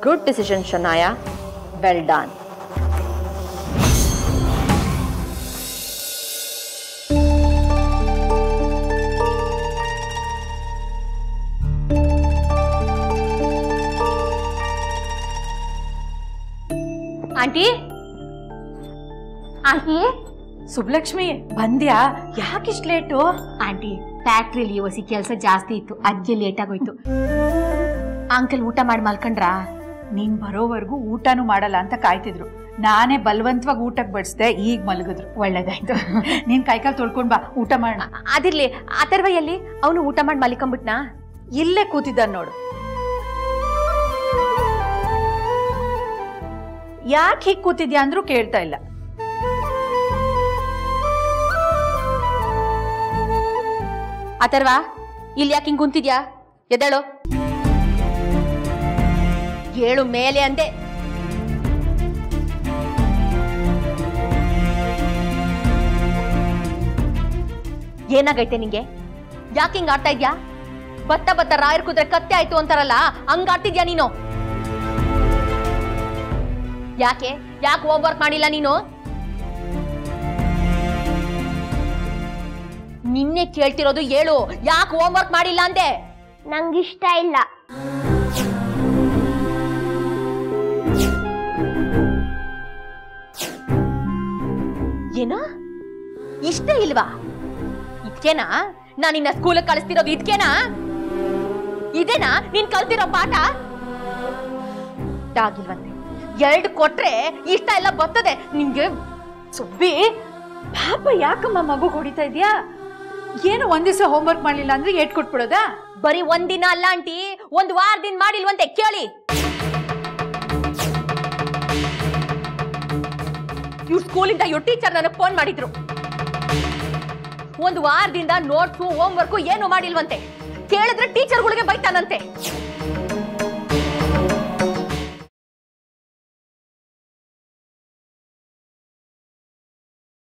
good decision Shanaya well done aunty aunty Subbalakshmi ಬಂದ್ಯಾ ಯಾಕಿಷ್ಟು late aunty ಫ್ಯಾಕ್ಟ್ರಿಲಿ ಹೊಸಿ ಕೆಲಸ ಜಾಸ್ತಿ ಇತ್ತು ಅದಕ್ಕೆ ಲೇಟ್ ಆಗೋಯ್ತು ಅಂಕಲ್ ಊಟ ಮಾಡಿ ಮಲ್ಕೊಂಡ್ರಾ ನೀನ್ ಬರೋವರೆಗೂ ಊಟನೂ ಮಾಡಲ್ಲ ಅಂತ ಕಾಯ್ತಿದ್ರು ನಾನೇ ಬಲವಂತವಾಗಿ ಊಟಕ್ಕೆ ಬಡಿಸ್ದೆ ಈಗ ಮಲಗಿದ್ರು ಒಳ್ಳೇದಾಯ್ತು ನೀನ್ ಕೈಕಾಲು ತೊಳ್ಕೊಂಡ್ ಬಾ ಊಟ ಮಾಡೋಣ ಅ- ಅದಿರ್ಲಿ ಅಥರ್ವ ಎಲ್ಲಿ ಅವನು ಊಟ ಮಾಡಿ ಮಲಿಕೊಂಬಿಟ್ನಾ ಇಲ್ಲೇ ಕೂತಿದ್ದಾನೆ ನೋಡು ಯಾಕೆ ಹೀಗೆ ಕೂತಿದ್ಯಾ ಅಂದ್ರೂ ಕೇಳ್ತಾ ಇಲ್ಲ ಅಥರ್ವ ಇಲ್ಲಿ ಯಾಕೆ ಹಿಂಗ್ ಕುಂತಿದ್ಯಾ ಎದ್ದೇಳು ಏಳು ಮೇಲೆ ಅಂದೆ ಏನಾಗೈತೆ ನಿಂಗೆ ಯಾಕೆ ಹಿಂಗ್ ಆಡ್ತಾ ಇದ್ಯಾ ಬತ್ತ ಬತ್ತ ರಾಯರ್ ಕುದ್ರೆ ಕತ್ತೆ ಆಯ್ತು ಅಂತಾರಲ್ಲ ಹಂಗ್ ಆಡ್ತಿದ್ಯಾ ನೀನು ಯಾಕೆ ಯಾಕೆ ಹೋಮ್ವರ್ಕ್ ಮಾಡಿಲ್ಲ ನೀನು ನಿನ್ನೆ ಕೇಳ್ತಿರೋದು ಹೇಳು ಯಾಕೆ ಹೋಮ್ವರ್ಕ್ ಮಾಡಿಲ್ಲ ಅಂದೆ ನಂಗಿಷ್ಟ ಇಲ್ಲ ಏನು ಇಷ್ಟ ಇಲ್ವಾ ಇದ್ಕೇನಾ ನಾನು ನಿನ್ನ ಸ್ಕೂಲಿಗೆ ಕಳಿಸ್ತಿರೋದು ಇದ್ಕೇನಾ ಇದೇನಾ ನೀನ್ ಕಲ್ತಿರೋ ಪಾಠ ಇಷ್ಟ ಆಗಿಲ್ವಂತೆ ಎರಡು ಕೊಟ್ರೆ ಇಷ್ಟ ಎಲ್ಲ ಬರ್ತದೆ ನಿಂಗೆ ಸುಬ್ಬಿ ಪಾಪ ಯಾಕಮ್ಮ ಮಗು ಹೊಡಿತಾ ಇದ್ಯಾ ಏನು ಒಂದ್ ದಿವಸ ಹೋಮ್ವರ್ಕ್ ಮಾಡ್ಲಿಲ್ಲ ಅಂದ್ರೆ ಏಟ್ ಕೊಟ್ಬಿಡೋದಾ ಬರೀ ಒಂದಿನ ಅಲ್ಲ ಆಂಟಿ ಒಂದ್ ವಾರದಿಂದ ಮಾಡಿಲ್ವಂತೆ ಕೇಳಿ ಇವ್ರ ಸ್ಕೂಲಿಂದ ಇವ್ರ ಟೀಚರ್ ನನಗೆ ಫೋನ್ ಮಾಡಿದ್ರು ಒಂದು ವಾರದಿಂದ ನೋಟ್ಸು ಹೋಮ್ ವರ್ಕು ಏನು ಮಾಡಿಲ್ವಂತೆ ಕೇಳಿದ್ರೆ ಟೀಚರ್ಗಳಿಗೆ ಬೈತಾನಂತೆ